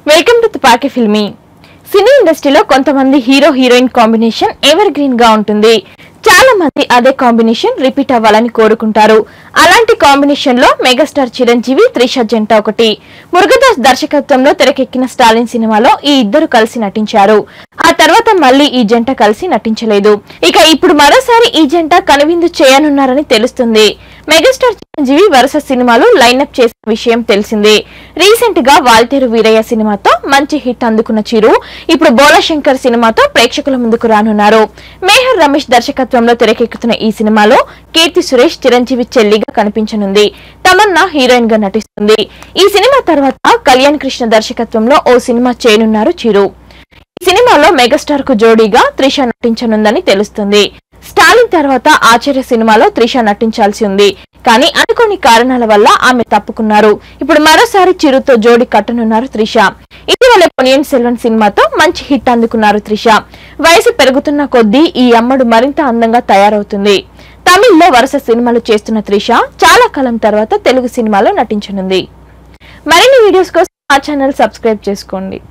welcome to తుపాకి ఫిల్మీ సినీ ఇండస్ట్రీలో కొంతమంది hero heroine combination evergreen గా ఉంటుంది చాలా మంది అదే కాంబినేషన్ రిపీట్ అవ్వాలని కోరుకుంటారు అలాంటి కాంబినేషన్ లో మెగాస్టార్ చిరంజీవి త్రిష జంట ఒకటి మురుగదాస్ దర్శకత్వంలో తెరకెక్కిన స్టాలిన్ సినిమాలో ఈ ఇద్దరు కలిసి నటించారు ఆ తర్వాత మళ్ళీ ఈ జంట కలిసి నటించలేదు ఇక ఇప్పుడు మరోసారి ఈ జంట కనువిందు చేయనున్నారని తెలుస్తుంది మెగాస్టార్ చిరంజీవి వరుస సినిమాలు లైనప్ చేసిన విషయం తెలిసిందే రీసెంట్ గా వాల్తేరు వీరయ్య సినిమాతో మంచి హిట్ అందుకున్న చిరు ఇప్పుడు బోలాశంకర్ సినిమాతో ప్రేక్షకుల ముందుకు రానున్నారు మేహర్ రమేష్ దర్శకత్వంలో తెరకెక్కుతున్న ఈ సినిమాలో కీర్తి సురేష్ చిరంజీవి చెల్లిగా కనిపించనుంది తమన్నా హీరోయిన్ గా నటిస్తుంది ఈ సినిమా తర్వాత కళ్యాణ్ కృష్ణ దర్శకత్వంలో ఓ సినిమా చేయనున్నారు చిరు ఈ సినిమాలో మెగాస్టార్ కు జోడీగా త్రిష నటించనుందని తెలుస్తుంది స్టాలిన్ తర్వాత ఆచార్య సినిమాలో త్రిష నటించాల్సి ఉంది కానీ అనుకోని కారణాల వల్ల ఆమె తప్పుకున్నారు ఇప్పుడు మరోసారి చిరుతో జోడీ కట్టనున్నారు త్రిష ఇటీవల పొనియన్ సెల్వన్ సినిమాతో మంచి హిట్ అందుకున్నారు త్రిష వయసు పెరుగుతున్న కొద్దీ ఈ అమ్మడు మరింత అందంగా తయారవుతుంది తమిళ్లో వరుస సినిమాలు చేస్తున్న త్రిష చాలా కాలం తర్వాత తెలుగు సినిమాలో నటించనుంది మరిన్ని వీడియోస్ కోసం మా ఛానల్ సబ్స్క్రైబ్ చేసుకోండి